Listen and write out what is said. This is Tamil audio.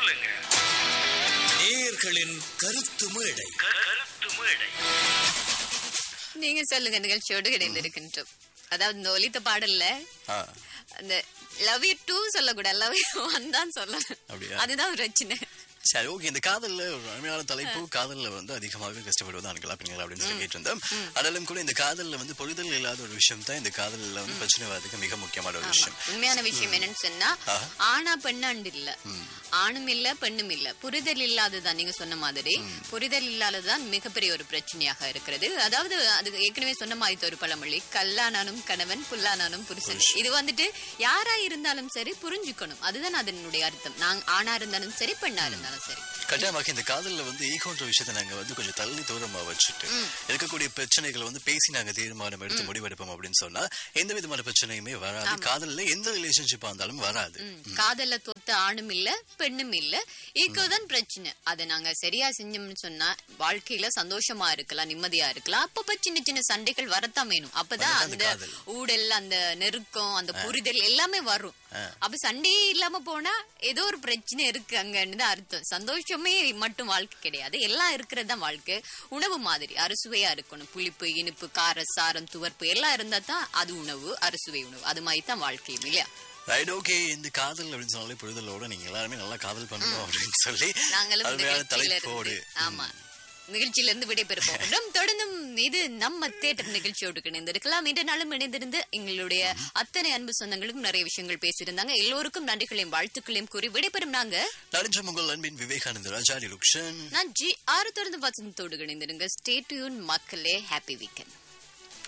சொல்லுங்க நேயர்களின் கருத்து மேடை க- கருத்து மேடை நீங்க சொல்லுங்க நிகழ்ச்சியோடு இணைந்திருக்கின்றோம் அதாவது இந்த ஒலித்த பாடல்ல ஆ, அந்த லவ் யூ டூ சொல்லக்கூடாது லவ் யூ ஒன் தான் சொல்லணும் அப்படியா? அதுதான் பிரச்சனை சரி ஓகே இந்த காதல்ல ஒரு அருமையான தலைப்பு காதல்ல வந்து அதிகமாக கஷ்டப்படுவது ஆண்களா பெண்களா அப்படின்னு சொல்லி கேட்டிருந்தோம் ஆனாலும் கூட இந்த காதல்ல வந்து பொழுதல் இல்லாத ஒரு விஷயம் தான் இந்த காதல்ல வந்து பிரச்சனை வர்றதுக்கு மிக முக்கியமான ஒரு விஷயம் உண்மையான விஷயம் என்னன்னு சொன்னா ஆனா பெண்ணாண்டு இல்ல ஆணும் இல்ல பெண்ணும் இல்ல புரிதல் இல்லாததுதான் நீங்க சொன்ன மாதிரி புரிதல் இல்லாததுதான் மிகப்பெரிய ஒரு பிரச்சனையாக இருக்கிறது அதாவது அது ஏற்கனவே சொன்ன மாதிரி ஒரு பழமொழி கல்லானானும் கணவன் புல்லானானும் புருஷன் இது வந்துட்டு யாரா இருந்தாலும் சரி புரிஞ்சுக்கணும் அதுதான் அதனுடைய அர்த்தம் நான் ஆணா இருந்தாலும் சரி பெண்ணா இருந்தாலும் சரி கட்டாயமாக இந்த காதல்ல வந்து ஈகோன்ற விஷயத்தை நாங்க வந்து கொஞ்சம் தள்ளி தூரமா வச்சுட்டு இருக்கக்கூடிய பிரச்சனைகளை வந்து பேசி நாங்க தீர்மானம் எடுத்து முடிவெடுப்போம் அப்படின்னு சொன்னா எந்த விதமான பிரச்சனையுமே வராது காதல்ல எந்த ரிலேஷன்ஷிப்பா இருந்தாலும் வராது ம், காதல்ல தொத்த ஆணும் இல்ல பெண்ணும் இல்ல ஈகோ தான் பிரச்சனை அதை நாங்க சரியா செஞ்சோம்னு சொன்னா வாழ்க்கையில சந்தோஷமா இருக்கலாம் நிம்மதியா இருக்கலாம் அப்பப்ப சின்ன சின்ன சண்டைகள் வரத்தான் வேணும் அப்பதான் அதுதான் அந்த அந்த காதல். ஊடல் அந்த நெருக்கம் அந்த புரிதல் எல்லாமே வரும் அப்ப சண்டையே இல்லாம போனா ஏதோ ஒரு பிரச்சனை இருக்கு அங்கன்னு தான் அர்த்தம் சந்தோஷமே மட்டும் வாழ்க்கை கிடையாது எல்லாம் இருக்கிறது தான் வாழ்க்கை உணவு மாதிரி அறுசுவையா இருக்கணும் புளிப்பு இனிப்பு கார சாரம் துவர்ப்பு எல்லாம் இருந்தா தான் அது உணவு அறுசுவை உணவு அது மாதிரி தான் வாழ்க்கையும் இல்லையா ரைட் ஓகே இந்த காதல் அப்படின்னு சொன்னாலே புரிதலோட நீங்க எல்லாருமே நல்லா காதல் பண்ணணும் அப்படின்னு சொல்லி நாங்களும் இந்த அருமையான நிகழ்ச்சியில தலைப்போடு இருந்து ஆமா நிகழ்ச்சியில இருந்து விடைபெறுப்போம் தொடர்ந்தும் இது நம்ம தேட்டர் நிகழ்ச்சியோடு இணைந்திருக்கலாம் இன்று நாளும் இணைந்திருந்து எங்களுடைய அத்தனை அன்பு சொந்தங்களுக்கும் நிறைய விஷயங்கள் பேசியிருந்தாங்க எல்லோருக்கும் நன்றிகளையும் வாழ்த்துக்களையும் கூறி விடைபெறும் நாங்க நரேந்திர உங்கள் அன்பின் விவேகானந்த ராஜாரி லுக்ஷன் நான் ஜி ஆறு தொடர்ந்து வசந்தத்தோடு இணைந்திருங்க ஸ்டே டியூன் மக்களே ஹாப்பி வீக்கெண்ட்